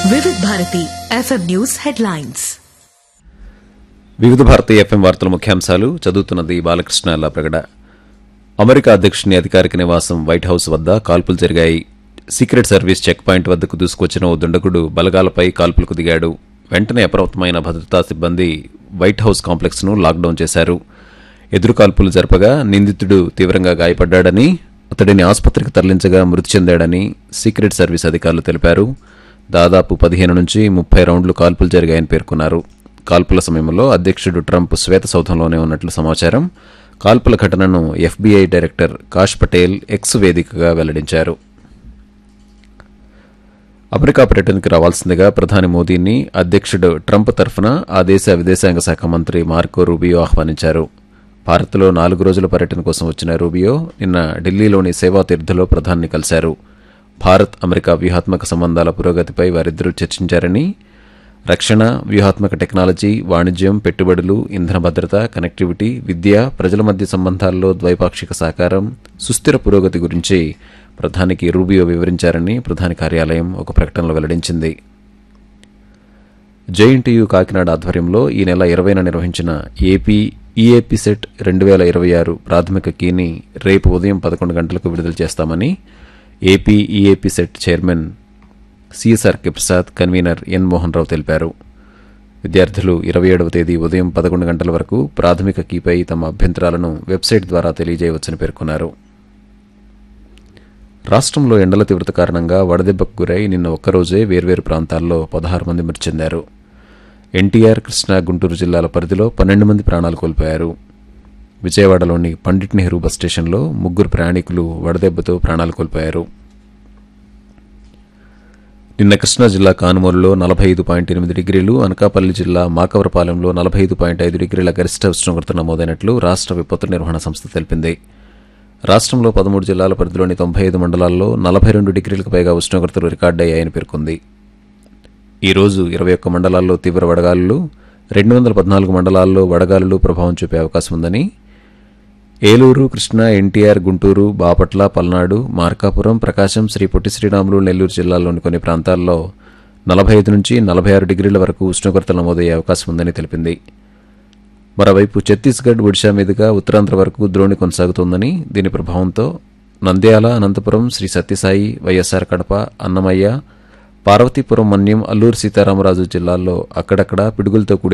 వివిధ Bharati FM news headlines వివిధ Bharati FM వార్తల ముఖ్యాంశాలు చదువుతున్నది బాలకృష్ణ లాప్రగడ అమెరికా అధ్యక్షుని అధికారిక నివాసం వైట్ హౌస్ వద్ద కాల్పులు జరిగాయి సీక్రెట్ సర్వీస్ చెక్ పాయింట్ వద్దకు దూసుకొచ్చిన ఓ దుండగుడు బలగాలపై కాల్పులకు దిగాడు వెంటనే అప్రమత్తమైన భద్రతా సిబ్బంది వైట్ హౌస్ కాంప్లెక్స్ ను లాక్డౌన్ చేశారు ఎదురు కాల్పులు జరపగా నిందితుడు తీవ్రంగా గాయపడ్డాడని అతడిని ఆసుపత్రికి తరలించగా మృతి చెందాడని సీక్రెట్ సర్వీస్ అధికారులు తెలిపారు దాదాపు పదిహేను నుంచి ముప్పై రౌండ్లు కాల్పులు జరిగాయని పేర్కొన్నారు కాల్పుల సమయంలో అధ్యక్షుడు ట్రంప్ శ్వేత సౌధంలోనే ఉన్నట్లు సమాచారం కాల్పుల ఘటనను FBI director Kash Patel X వేదికగా వెల్లడించారు అమెరికా పర్యటనకు రావాల్సిందిగా ప్రధాని మోదీని అధ్యక్షుడు ట్రంప్ తరఫున ఆ దేశ విదేశాంగ శాఖ మంత్రి మార్కో రూబియో ఆహ్వానించారు భారత్లో నాలుగు రోజుల పర్యటన కోసం వచ్చిన రూబియో నిన్న ఢిల్లీలోని సేవా తీర్థలో ప్రధాని కలిశారు భారత్ అమెరికా వ్యూహాత్మక సంబంధాల పురోగతిపై వారిద్దరూ చర్చించారని రక్షణ వ్యూహాత్మక టెక్నాలజీ వాణిజ్యం పెట్టుబడులు ఇంధన భద్రత కనెక్టివిటీ విద్య ప్రజల మధ్య సంబంధాల్లో ద్వైపాక్షిక సహకారం సుస్థిర పురోగతి గురించి ప్రధానికి రూబియో వివరించారని ప్రధాని కార్యాలయం ఒక ప్రకటనలో వెల్లడించింది జేఎన్టీయూ కాకినాడ ఆధ్వర్యంలో ఈ నెల ఇరవైన నిర్వహించిన ఏపీ ఈఏపీ సెట్ రెండు వేల ఇరవై ఆరు ప్రాథమిక కీని రేపు ఉదయం పదకొండు గంటలకు విడుదల చేస్తామని AP EAP CET chairman CSR K Prasad convener N Mohan Rao తెలిపారు విద్యార్థులు ఇరవై ఏడవ తేదీ ఉదయం పదకొండు గంటల వరకు ప్రాథమిక కీపై తమ అభ్యంతరాలను వెబ్సైట్ ద్వారా తెలియజేయవచ్చని పేర్కొన్నారు రాష్ట్రంలో ఎండల తీవ్రత కారణంగా వడదెబ్బకు గురై నిన్న ఒక్కరోజే వేర్వేరు ప్రాంతాల్లో పదహారు మంది మృతి చెందారు ఎన్టీఆర్ కృష్ణా గుంటూరు జిల్లాల పరిధిలో పన్నెండు మంది ప్రాణాలు కోల్పోయారు విజయవాడలోని పండిట్ నెహ్రూ బస్ స్టేషన్లో ముగ్గురు ప్రయాణికులు వడదెబ్బతో ప్రాణాలు కోల్పోయారు నిన్న కృష్ణా జిల్లా కానుమూరులో నలభై ఐదు పాయింట్ ఎనిమిది డిగ్రీలు అనకాపల్లి జిల్లా మాకవరపాలెంలో నలభై ఐదు పాయింట్ ఐదు డిగ్రీల గరిష్ట ఉష్ణోగ్రత నమోదైనట్లు రాష్ట్ర విపత్తు నిర్వహణ సంస్థ తెలిపింది రాష్ట్రంలో పదమూడు జిల్లాల పరిధిలోని తొంభై ఐదు మండలాల్లో నలభై రెండు డిగ్రీలకు పైగా ఉష్ణోగ్రతలు రికార్డయ్యాయని పేర్కొంది ఈ రోజు ఇరవై ఒక్క మండలాల్లో తీవ్ర వడగాలులు రెండు వందల పద్నాలుగు మండలాల్లో వడగాలులు ప్రభావం చూపే అవకాశం ఉందని ఏలూరు కృష్ణా ఎన్టీఆర్ గుంటూరు బాపట్ల పల్నాడు మార్కాపురం ప్రకాశం శ్రీ పొట్టి శ్రీరాములు నెల్లూరు జిల్లాల్లోని కొన్ని ప్రాంతాల్లో నలభై ఐదు నుంచి నలభై ఆరు డిగ్రీల వరకు ఉష్ణోగ్రతలు నమోదయ్యే అవకాశం ఉందని తెలిపింది మరోవైపు ఛత్తీస్గఢ్ ఒడిశా మీదుగా ఉత్తరాంధ్ర వరకు ద్రోణి కొనసాగుతోందని దీని ప్రభావంతో నంద్యాల అనంతపురం శ్రీ సత్యసాయి వైఎస్సార్ కడప అన్నమయ్య పార్వతీపురం మన్యం అల్లూరు సీతారామరాజు జిల్లాల్లో అక్కడక్కడ పిడుగులతో కూడిన